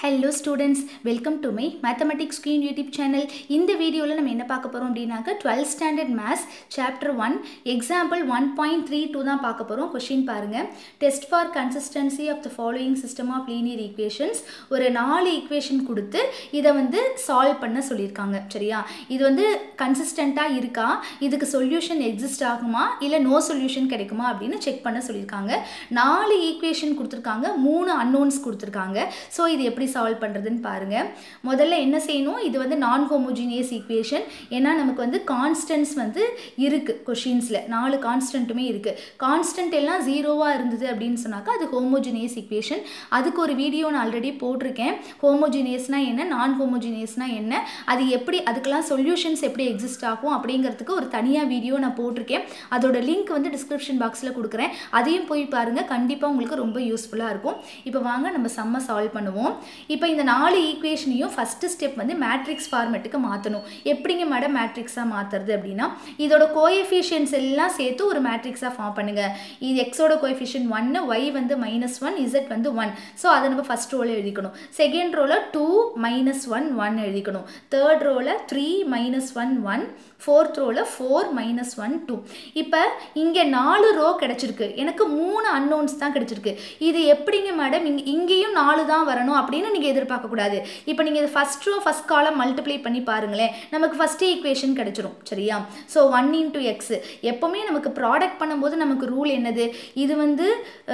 hello students welcome to my mathematics screen YouTube channel இந்த வீடியோவில் நம்ம என்ன பார்க்க போகிறோம் அப்படின்னாக்க twelfth standard maths chapter one example one point three two தான் பார்க்க போகிறோம் கொஷின் பாருங்கள் test for consistency of the following system of linear equations ஒரு நாலு ஈக்குவேஷன் கொடுத்து இதை வந்து சால்வ் பண்ண சொல்லியிருக்காங்க சரியா இது வந்து கன்சிஸ்டண்ட்டாக இருக்கா இதுக்கு சொல்யூஷன் எக்ஸிஸ்ட் ஆகுமா இல்லை நோ சொல்யூஷன் கிடைக்குமா அப்படின்னு செக் பண்ண சொல்லியிருக்காங்க நாலு ஈக்குவேஷன் கொடுத்துருக்காங்க மூணு அன்னோன்ஸ் கொடுத்துருக்காங்க ஸோ இது எப்படி சால்வ் பண்ணுறதுன்னு பாருங்கள் முதல்ல என்ன செய்யணும் இது வந்து நான் ஹோமோஜினியஸ் ஈக்குவேஷன் ஏன்னா நமக்கு வந்து கான்ஸ்டன்ஸ் வந்து இருக்குது கொஷின்ஸில் நாலு கான்ஸ்டன்ட்டுமே இருக்குது கான்ஸ்டன்ட் எல்லாம் ஜீரோவாக இருந்தது அப்படின்னு சொன்னாக்கா அது ஹோமோஜினியஸ் ஈக்குவேஷன் அதுக்கு ஒரு வீடியோ நான் ஆல்ரெடி போட்டிருக்கேன் ஹோமோஜினியஸ்னால் என்ன நான் ஹோமோஜினியஸ்னால் என்ன அது எப்படி அதுக்கெல்லாம் சொல்யூஷன்ஸ் எப்படி எக்ஸிஸ்ட் ஆகும் அப்படிங்கிறதுக்கு ஒரு தனியாக வீடியோ நான் போட்டிருக்கேன் அதோட லிங்க் வந்து டிஸ்கிரிப்ஷன் பாக்ஸில் கொடுக்குறேன் அதையும் போய் பாருங்கள் கண்டிப்பாக உங்களுக்கு ரொம்ப யூஸ்ஃபுல்லாக இருக்கும் இப்போ வாங்க நம்ம செம்ம சால்வ் பண்ணுவோம் இப்போ இந்த நாலு ஈக்குவேஷனையும் ஃபஸ்ட்டு ஸ்டெப் வந்து மேட்ரிக்ஸ் ஃபார்மேட்டுக்கு மாற்றணும் எப்படிங்க மேடம் மேட்ரிக்ஸாக மாற்றுறது அப்படின்னா இதோட கோஎஃபிஷியன்ஸ் எல்லாம் சேர்த்து ஒரு மேட்ரிக்ஸாக ஃபார்ம் பண்ணுங்கள் இது எக்ஸோட கோஎஃபிஷியன் ஒன்று ஒய் வந்து மைனஸ் ஒன் இசட் வந்து ஒன் ஸோ அதை நம்ம ஃபஸ்ட் ரோவில் எழுதிக்கணும் செகண்ட் ரோவில் டூ மைனஸ் ஒன் ஒன் எழுதிக்கணும் தேர்ட் ரோவில் three minus one one fourth ரோவில் ஃபோர் மைனஸ் ஒன் டூ இப்போ இங்கே நாலு ரோ கிடச்சிருக்கு எனக்கு மூணு அன்னோன்ஸ் தான் கிடச்சிருக்கு இது எப்படிங்க மேடம் இங்கே இங்கேயும் நாலு தான் வரணும் அப்படின்னு நீங்கள் எதிர்பார்க்கக்கூடாது இப்போ நீங்கள் இது first row first column multiply பண்ணி பாருங்களேன் நமக்கு ஃபஸ்ட்டு ஈக்குவேஷன் கிடச்சிரும் சரியா ஸோ ஒன் இன்டூ எக்ஸ் எப்போவுமே நமக்கு ப்ராடக்ட் பண்ணும்போது நமக்கு ரூல் என்னது இது வந்து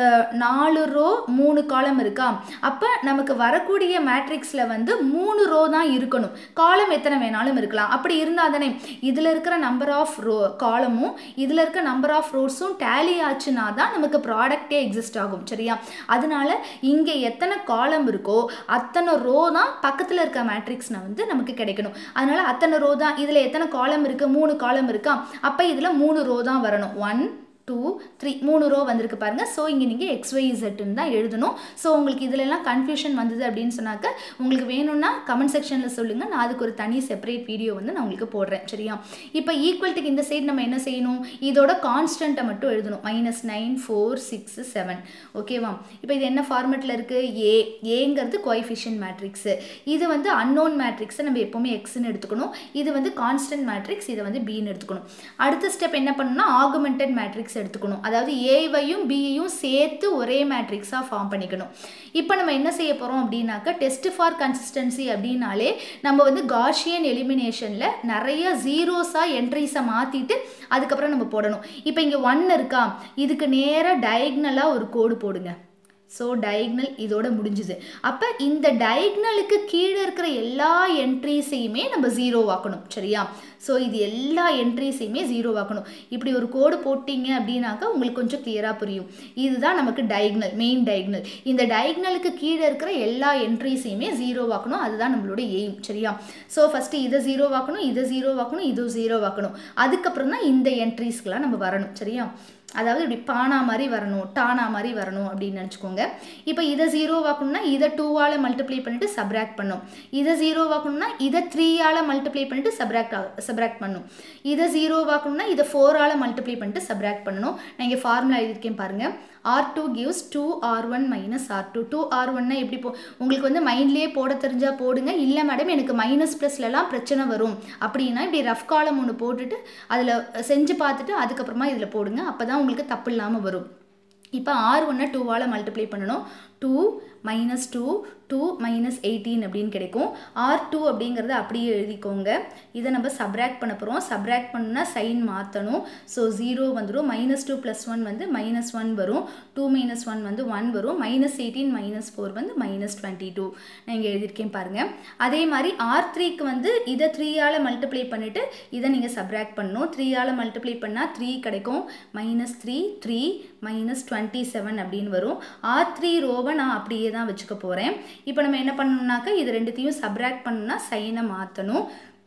நாலு ரோ மூணு காலம் இருக்கா அப்போ நமக்கு வரக்கூடிய மேட்ரிக்ஸில் வந்து மூணு ரோ தான் இருக்கணும் காலம் எத்தனை வேணாலும் இருக்கலாம் அப்படி இருந்தால் தானே இதில் இருக்கிற நம்பர் ஆஃப் ரோ காலமும் இதில் இருக்க நம்பர் ஆஃப் ரோஸும் டேலி ஆச்சுன்னா தான் நமக்கு ப்ராடக்டே எக்ஸிஸ்ட் ஆகும் சரியா அதனால இங்கே எத்தனை காலம் இருக்கோ அத்தனை ரோ தான் பக்கத்தில் இருக்க மேட்ரிக்ஸ்னா வந்து நமக்கு கிடைக்கணும் அதனால அத்தனை ரோ தான் இதில் எத்தனை காலம் இருக்குது மூணு காலம் இருக்கா அப்போ இதில் மூணு ரோ தான் வரணும் ஒன் டூ த்ரீ மூணு ரோ வந்திருக்கு பாருங்கள் ஸோ இங்கே நீங்கள் எக்ஸ்ஒய் இசட்டுன்னு தான் எழுதணும் ஸோ உங்களுக்கு இதிலெல்லாம் கன்ஃபியூஷன் வந்தது அப்படின்னு சொன்னாக்க உங்களுக்கு வேணும்னா கமெண்ட் செக்ஷனில் சொல்லுங்கள் நான் அதுக்கு ஒரு தனி செப்பரேட் வீடியோ வந்து நான் உங்களுக்கு போடுறேன் சரியா இப்போ ஈக்குவல்ட்டுக்கு இந்த சைடு நம்ம என்ன செய்யணும் இதோட கான்ஸ்டண்ட்டை மட்டும் எழுதணும் minus nine four six seven ஓகேவா இப்போ இது என்ன ஃபார்மெட்டில் இருக்குது ஏ ஏங்கிறது கோஎஃபிஷியன் மேட்ரிக்ஸு இது வந்து அன்னோன் மேட்ரிக்ஸை நம்ம எப்போவுமே எக்ஸ்ன்னு எடுத்துக்கணும் இது வந்து கான்ஸ்டன்ட் மேட்ரிக்ஸ் இதை வந்து பின்னு எடுத்துக்கணும் அடுத்த ஸ்டெப் என்ன பண்ணணும்னா ஆகுமெண்டட் மேட்ரிக்ஸ் எடுத்துக்கணும் அதாவது ஏவையும் பியையும் சேர்த்து ஒரே மேட்ரிக்ஸாக ஃபார்ம் பண்ணிக்கணும் இப்போ நம்ம என்ன செய்ய போகிறோம் அப்படின்னாக்கா டெஸ்ட் ஃபார் கன்சிஸ்டன்சி அப்படின்னாலே நம்ம வந்து காஷியன் எலிமினேஷனில் நிறைய ஜீரோஸாக என்ட்ரிஸை மாற்றிட்டு அதுக்கப்புறம் நம்ம போடணும் இப்போ இங்கே ஒன் இருக்கா இதுக்கு நேராக டயக்னலாக ஒரு கோடு போடுங்க ஸோ டயக்னல் இதோட முடிஞ்சுது அப்போ இந்த டயக்னலுக்கு கீழே இருக்கிற எல்லா என்ட்ரிஸையுமே நம்ம ஜீரோ ஆக்கணும் சரியா ஸோ இது எல்லா என்ட்ரிஸையுமே ஜீரோ ஆக்கணும் இப்படி ஒரு கோடு போட்டிங்க அப்படின்னாக்கா உங்களுக்கு கொஞ்சம் கிளியராக புரியும் இதுதான் நமக்கு டயக்னல் மெயின் டயக்னல் இந்த டயக்னலுக்கு கீழே இருக்கிற எல்லா என்ட்ரிஸையுமே ஜீரோ ஆக்கணும் அதுதான் நம்மளோட எய்ம் சரியா ஸோ ஃபஸ்ட்டு இதை ஜீரோ ஆக்கணும் இதை ஜீரோ ஆக்கணும் இது ஜீரோ ஆக்கணும் அதுக்கப்புறம் தான் இந்த என்ட்ரிஸ்க்கெலாம் நம்ம வரணும் சரியா அதாவது இப்படி பானா மாதிரி வரணும் டானா மாதிரி வரணும் அப்படின்னு நினச்சிக்கோங்க இப்போ இதை ஜீரோ ஆக்கணும்னா இதை டூவால் மல்டிப்ளை பண்ணிட்டு சப்ராக்ட் பண்ணும் இதை ஜீரோ ஆக்கணும்னா இதை த்ரீயால் மல்டிப்ளை பண்ணிட்டு சப்ராக்ட் சப்ராக்ட் பண்ணும் இதை ஜீரோ ஆக்கணும்னா இதை ஃபோரால் மல்டிப்ளை பண்ணிட்டு சப்ராக்ட் பண்ணணும் நான் இங்கே ஃபார்முலா எழுதியிருக்கேன் பாருங்கள் R two gives two R one minus R two two R ஒன்னா எப்படி போ உங்களுக்கு வந்து மைண்ட்லேயே போட தெரிஞ்சால் போடுங்க இல்லை மேடம் எனக்கு மைனஸ் ப்ளஸ்லலாம் பிரச்சனை வரும் அப்படின்னா இப்படி ரஃப் காலம் ஒன்று போட்டுட்டு அதில் செஞ்சு பார்த்துட்டு அதுக்கப்புறமா இதில் போடுங்க அப்போ தான் உங்களுக்கு தப்பு இல்லாமல் வரும் இப்போ ஆர் ஒன்னை டூவால் மல்டிப்ளை பண்ணணும் two minus two two minus eighteen அப்படின்னு கிடைக்கும் ஆர் டூ அப்படிங்கிறத அப்படியே எழுதிக்கோங்க இதை நம்ம சப்ராக்ட் பண்ண போகிறோம் சப்ராக்ட் பண்ணணும்னா சைன் மாற்றணும் ஸோ ஜீரோ வந்துடும் மைனஸ் டூ ப்ளஸ் ஒன் வந்து மைனஸ் ஒன் வரும் டூ மைனஸ் ஒன் வந்து ஒன் வரும் மைனஸ் எயிட்டீன் மைனஸ் ஃபோர் வந்து மைனஸ் டுவெண்ட்டி டூ நான் இங்கே எழுதியிருக்கேன் பாருங்கள் அதே மாதிரி ஆர் த்ரீக்கு வந்து இதை த்ரீயால் மல்டிப்ளை பண்ணிவிட்டு இதை நீங்கள் சப்ராக்ட் பண்ணணும் த்ரீயால் மல்டிப்ளை பண்ணால் த்ரீ கிடைக்கும் minus three three minus twenty seven அப்படின்னு வரும் ஆர் த்ரீ ரோவை நான் அப்படியே தான் வச்சுக்க போகிறேன் இப்போ நம்ம என்ன பண்ணணும்னாக்கா இது ரெண்டுத்தையும் சப்ராக்ட் பண்ணணும்னா சைனை மாற்றணும்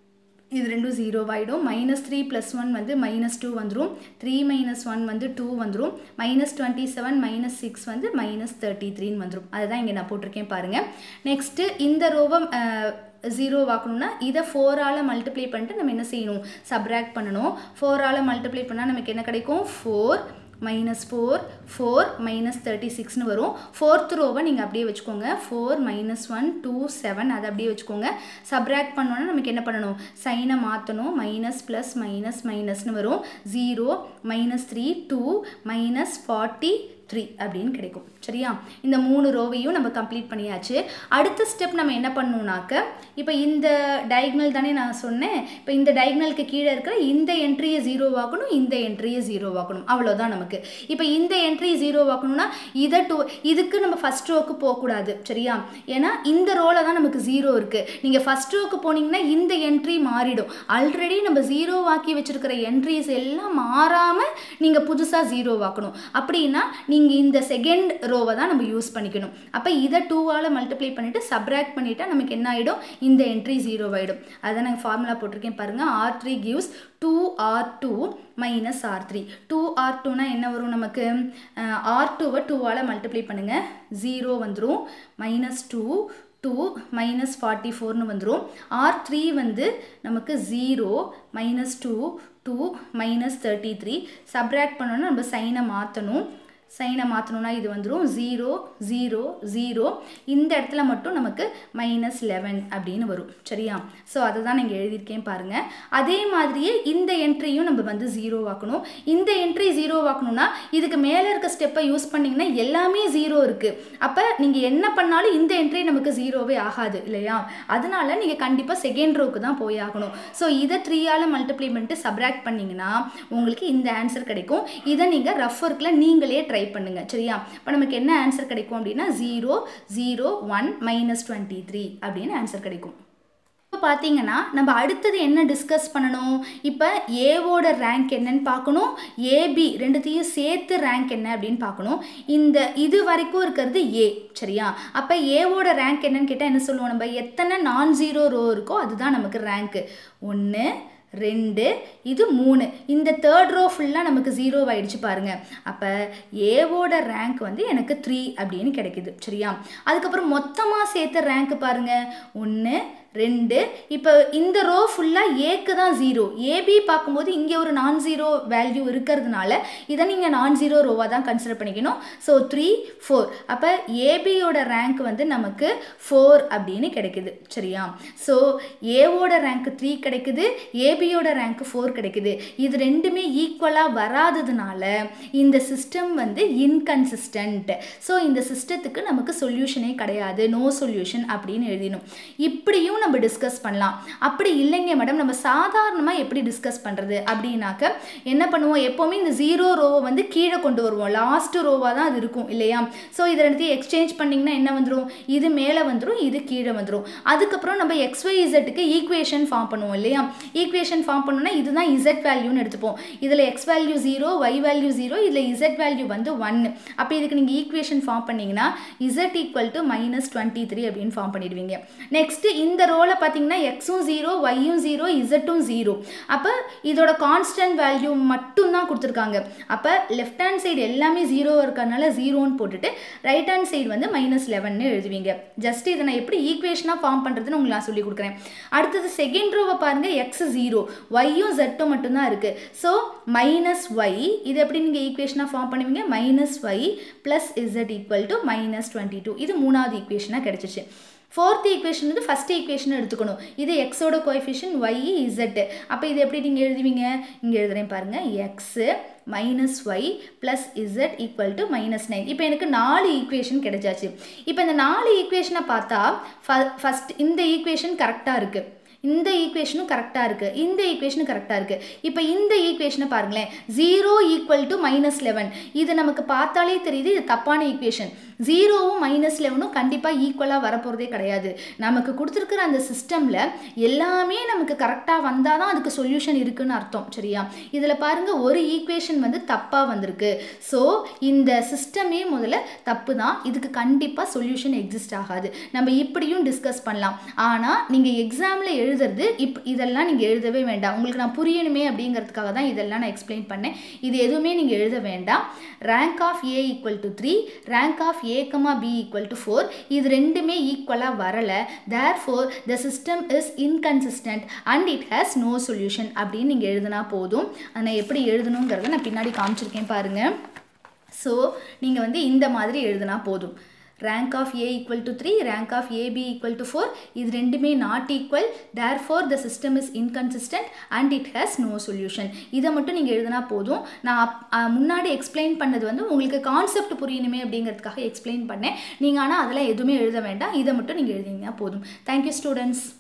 இது ரெண்டும் ஜீரோவாயிடும் மைனஸ் த்ரீ ப்ளஸ் ஒன் வந்து மைனஸ் டூ வந்துடும் த்ரீ மைனஸ் ஒன் வந்து டூ வந்துடும் minus twenty seven minus six வந்து மைனஸ் தேர்ட்டி த்ரீன்னு வந்துடும் அதுதான் இங்கே நான் போட்டிருக்கேன் பாருங்கள் நெக்ஸ்ட்டு இந்த ரோவை ஜீரோ ஆக்கணும்னா இதை ஃபோரால் மல்டிப்ளை பண்ணிட்டு நம்ம என்ன செய்யணும் சப்ராக்ட் பண்ணணும் ஃபோரால் மல்டிப்ளை பண்ணால் நமக்கு என்ன கிடைக்கும் four minus four four minus thirty சிக்ஸ்னு வரும் ஃபோர்த் ரோவை நீங்கள் அப்படியே வச்சுக்கோங்க four minus one two seven அதை அப்படியே வச்சுக்கோங்க சப்ராக்ட் பண்ணோன்னா நமக்கு என்ன பண்ணணும் சைனை மாற்றணும் மைனஸ் ப்ளஸ் மைனஸ் மைனஸ்னு வரும் zero minus three two minus forty three அப்படின்னு கிடைக்கும் சரியா இந்த மூணு ரோவையும் நம்ம கம்ப்ளீட் பண்ணியாச்சு அடுத்த ஸ்டெப் நம்ம என்ன பண்ணணும்னாக்க இப்போ இந்த டயக்னல் தானே நான் சொன்னேன் இப்போ இந்த டயக்னலுக்கு கீழே இருக்கிற இந்த என்ட்ரியை ஜீரோ ஆக்கணும் இந்த என்ட்ரியை ஜீரோ ஆக்கணும் அவ்வளோதான் நமக்கு இப்போ இந்த என்ட்ரி ஜீரோ ஆக்கணும்னா இதை டூ இதுக்கு நம்ம ஃபஸ்ட் ரோக்கு போகக்கூடாது சரியா ஏன்னா இந்த ரோவில் தான் நமக்கு ஜீரோ இருக்குது நீங்கள் ஃபஸ்ட் ரோக்கு போனீங்கன்னா இந்த என்ட்ரி மாறிடும் ஆல்ரெடி நம்ம ஜீரோ ஆக்கி வச்சுருக்கிற என்ட்ரிஸ் எல்லாம் மாறாமல் நீங்கள் புதுசாக ஜீரோ ஆக்கணும் அப்படின்னா நீங்கள் இந்த செகண்ட் ரோவை தான் நம்ம யூஸ் பண்ணிக்கணும் அப்போ இதை டூவால் மல்டிப்ளை பண்ணிவிட்டு சப்ராக்ட் பண்ணிட்டா நமக்கு என்ன ஆகிடும் இந்த என்ட்ரி ஜீரோ ஆகிடும் அதான் நாங்கள் ஃபார்முலா போட்டிருக்கேன் பாருங்கள் R three gives two R two minus R three two R டூனா என்ன வரும் நமக்கு ஆர் டூவை டூவால் மல்டிப்ளை பண்ணுங்கள் ஜீரோ வந்துடும் minus two two minus forty ஃபோர்னு வந்துடும் ஆர் த்ரீ வந்து நமக்கு zero minus two two minus thirty three subtract பண்ணோன்னா நம்ம சைனை மாற்றணும் சைனை மாற்றணும்னா இது வந்துடும் ஜீரோ ஜீரோ ஜீரோ இந்த இடத்துல மட்டும் நமக்கு மைனஸ் லெவன் அப்படின்னு வரும் சரியா ஸோ அதை தான் நீங்கள் எழுதியிருக்கேன் பாருங்கள் அதே மாதிரியே இந்த என்ட்ரியும் நம்ம வந்து ஜீரோ ஆக்கணும் இந்த என்ட்ரி ஜீரோ ஆக்கணும்னா இதுக்கு மேலே இருக்க ஸ்டெப்பை யூஸ் பண்ணிங்கன்னா எல்லாமே ஜீரோ இருக்குது அப்போ நீங்கள் என்ன பண்ணாலும் இந்த என்ட்ரி நமக்கு ஜீரோவே ஆகாது இல்லையா அதனால நீங்கள் கண்டிப்பாக செகண்ட் ரோக்கு தான் போய் ஆகணும் ஸோ இதை த்ரீயால் மல்டிப்ளை பண்ணிட்டு சப்ராக்ட் பண்ணிங்கன்னா உங்களுக்கு இந்த ஆன்சர் கிடைக்கும் இதை நீங்கள் ரஃப் ஒர்க்கில் நீங்களே ட்ரை பண்ணுங்கள் சரியா இப்போ நமக்கு என்ன ஆன்சர் கிடைக்கும் அப்படின்னா zero zero one minus twenty three அப்படின்னு ஆன்சர் கிடைக்கும் இப்போ பார்த்தீங்கன்னா நம்ம அடுத்தது என்ன டிஸ்கஸ் பண்ணணும் இப்போ ஏவோட ரேங்க் என்னன்னு பார்க்கணும் ஏபி ரெண்டுத்தையும் சேர்த்து ரேங்க் என்ன அப்படின்னு பார்க்கணும் இந்த இது வரைக்கும் இருக்கிறது ஏ சரியா அப்போ ஏவோட ரேங்க் என்னன்னு கேட்டால் என்ன சொல்லுவோம் நம்ம எத்தனை நான் ஜீரோ ரோ இருக்கோ அதுதான் நமக்கு ரேங்க்கு ஒன்று ரெண்டு இது மூணு இந்த தேர்ட் ரோ ஃபுல்லாக நமக்கு ஜீரோ ஆயிடுச்சு பாருங்க அப்போ ஏவோட ரேங்க் வந்து எனக்கு த்ரீ அப்படின்னு கிடைக்குது சரியா அதுக்கப்புறம் மொத்தமாக சேர்த்த ரேங்க் பாருங்க ஒன்று ரெண்டு இப்போ இந்த ரோ ஃபுல்லாக ஏக்கு தான் ஜீரோ ஏபி பார்க்கும்போது இங்கே ஒரு நான் ஜீரோ வேல்யூ இருக்கிறதுனால இதை நீங்கள் நான் ஜீரோ ரோவாக தான் கன்சிடர் பண்ணிக்கணும் ஸோ த்ரீ ஃபோர் அப்போ ஏபியோட ரேங்க் வந்து நமக்கு ஃபோர் அப்படின்னு கிடைக்குது சரியா ஸோ ஏவோட ரேங்க் த்ரீ கிடைக்குது ஏபியோட ரேங்க் ஃபோர் கிடைக்குது இது ரெண்டுமே ஈக்குவலாக வராததுனால இந்த சிஸ்டம் வந்து இன்கன்சிஸ்டன்ட் ஸோ இந்த சிஸ்டத்துக்கு நமக்கு சொல்யூஷனே கிடையாது நோ சொல்யூஷன் அப்படின்னு எழுதினோம் இப்படியும் நம்ம டிஸ்கஸ் பண்ணலாம் அப்படி இல்லைங்க மேடம் நம்ம சாதாரணமாக எப்படி டிஸ்கஸ் பண்ணுறது அப்படின்னாக்க என்ன பண்ணுவோம் எப்போவுமே இந்த ஜீரோ ரோவை வந்து கீழே கொண்டு வருவோம் லாஸ்ட் ரோவாக தான் அது இருக்கும் இல்லையா ஸோ இதை ரெண்டுத்தையும் எக்ஸ்சேஞ்ச் பண்ணிங்கன்னா என்ன வந்துடும் இது மேலே வந்துடும் இது கீழே வந்துடும் அதுக்கப்புறம் நம்ம எக்ஸ்ஒய் இசட்டுக்கு ஈக்குவேஷன் ஃபார்ம் பண்ணுவோம் இல்லையா ஈக்குவேஷன் ஃபார்ம் பண்ணோம்னா இதுதான் இசட் வேல்யூன்னு எடுத்துப்போம் இதில் X value zero Y value zero இதில் இசட் வேல்யூ வந்து ஒன் அப்போ இதுக்கு நீங்கள் ஈக்குவேஷன் ஃபார்ம் பண்ணிங்கன்னா Z equal to minus twenty three அப்படின்னு ஃபார்ம் பண்ணிடுவீங்க நெக்ஸ்ட்டு இந்த ரோவில் பார்த்தீங்கன்னா எக்ஸும் ஜீரோ ஒய்யும் ஜீரோ இசட்டும் ஜீரோ அப்போ இதோட கான்ஸ்டன்ட் வேல்யூ மட்டும்தான் கொடுத்துருக்காங்க அப்போ லெஃப்ட் ஹேண்ட் சைடு எல்லாமே ஜீரோ இருக்கறனால ஜீரோன்னு போட்டுட்டு ரைட் ஹேண்ட் சைடு வந்து மைனஸ் லெவன்னு எழுதுவீங்க ஜஸ்ட் இதை நான் எப்படி ஈக்குவேஷனாக ஃபார்ம் பண்ணுறதுன்னு உங்களுக்கு நான் சொல்லி கொடுக்குறேன் அடுத்தது செகண்ட் ரோவை பாருங்கள் எக்ஸ் ஜீரோ ஒய்யும் ஜெட்டும் மட்டும்தான் இருக்குது ஸோ மைனஸ் ஒய் இது எப்படி நீங்கள் ஈக்குவேஷனாக ஃபார்ம் பண்ணுவீங்க minus Y plus Z equal to minus twenty two இது மூணாவது ஈக்குவேஷனாக கிடச்சிச்சு ஃபோர்த் ஈக்குவேஷன் வந்து ஃபஸ்ட் ஈக்குவேஷன் எடுத்துக்கணும் இது எக்ஸோட கோஎஃபிஷியன் ஒய் இசட்டு அப்போ இது எப்படி நீங்கள் எழுதுவீங்க இங்கே எழுதுறேன் பாருங்கள் X minus Y plus Z equal to minus nine இப்போ எனக்கு நாலு ஈக்குவேஷன் கிடைச்சாச்சு இப்போ இந்த நாலு ஈக்குவேஷனை பார்த்தா ஃபஸ்ட் இந்த ஈக்குவேஷன் கரெக்டாக இருக்குது இந்த ஈக்குவேஷனும் கரெக்டாக இருக்குது இந்த ஈக்குவேஷனும் கரெக்டாக இருக்குது இப்போ இந்த ஈக்குவேஷனை பாருங்களேன் zero equal to minus eleven இது நமக்கு பார்த்தாலே தெரியுது இது தப்பான ஈக்குவேஷன் ஜீரோவும் மைனஸ் லெவனும் கண்டிப்பாக ஈக்குவலாக வரப்போகிறதே கிடையாது நமக்கு கொடுத்துருக்குற அந்த சிஸ்டமில் எல்லாமே நமக்கு கரெக்டாக வந்தால் தான் அதுக்கு சொல்யூஷன் இருக்குன்னு அர்த்தம் சரியா இதில் பாருங்கள் ஒரு ஈக்குவேஷன் வந்து தப்பாக வந்திருக்கு ஸோ இந்த சிஸ்டமே முதல்ல தப்பு தான் இதுக்கு கண்டிப்பாக சொல்யூஷன் எக்ஸிஸ்ட் ஆகாது நம்ம இப்படியும் டிஸ்கஸ் பண்ணலாம் ஆனால் நீங்கள் எக்ஸாமில் எழுதுறது இப் இதெல்லாம் நீங்கள் எழுதவே வேண்டாம் உங்களுக்கு நான் புரியணுமே அப்படிங்கிறதுக்காக தான் இதெல்லாம் நான் எக்ஸ்பிளைன் பண்ணேன் இது எதுவுமே நீங்கள் எழுத வேண்டாம் rank of A equal to three rank of A comma B equal to four இது ரெண்டுமே ஈக்குவலாக வரலை therefore the system is inconsistent and it has no solution அப்படின்னு நீங்கள் எழுதுனா போதும் அதை நான் எப்படி எழுதணுங்கிறத நான் பின்னாடி காமிச்சிருக்கேன் பாருங்கள் ஸோ நீங்கள் வந்து இந்த மாதிரி எழுதுனா போதும் rank of A equal to three rank of AB equal to four இது ரெண்டுமே not equal therefore the system is inconsistent and it has no solution இதை மட்டும் நீங்கள் எழுதினா போதும் நான் அப்- அ, முன்னாடி எக்ஸ்பிளைன் பண்ணது வந்து உங்களுக்கு கான்செப்ட் புரியணுமே அப்படிங்கிறதுக்காக எக்ஸ்பிளைன் பண்ணேன் நீங்கள் ஆனால் அதெல்லாம் எதுவுமே எழுத வேண்டாம் இதை மட்டும் நீங்கள் எழுதிங்கன்னா போதும் தேங்க்யூ ஸ்டூடெண்ட்ஸ்